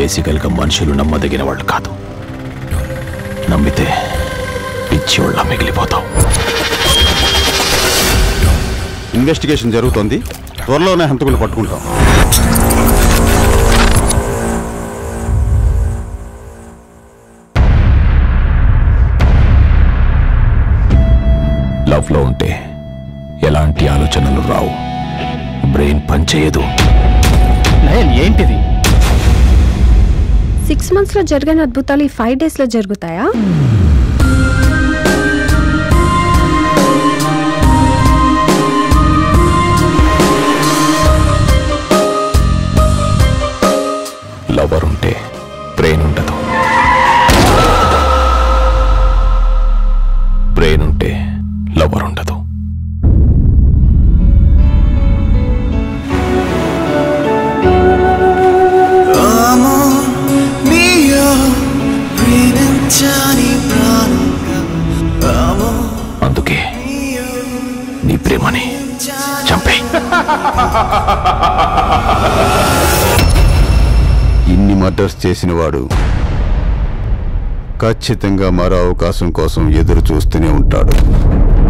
బేసికల్గా మనుషులు నమ్మదగిన వాళ్ళు కాదు నమ్మితే పిచ్చివాళ్ళ మిగిలిపోతావు ఇన్వెస్టిగేషన్ జరుగుతోంది త్వరలోనే హంతకులు పట్టుకుంటాం లవ్లో ఉంటే ఎలాంటి ఆలోచనలు రావు బ్రెయిన్ పనిచేయదు నయన్ ఏంటిది సిక్స్ మంత్స్ లో జరిగిన అద్భుతాలు ఈ ఫైవ్ డేస్ లో జరుగుతాయా లవర్ ఉంటే బ్రెయిన్ ఉండదు బ్రెయిన్ ఉంటే లవర్ ఉండదు అందుకే నీ ప్రేమని చంపే ఇన్ని మర్డర్స్ చేసిన వాడు ఖచ్చితంగా మరో అవకాశం కోసం ఎదురు చూస్తూనే ఉంటాడు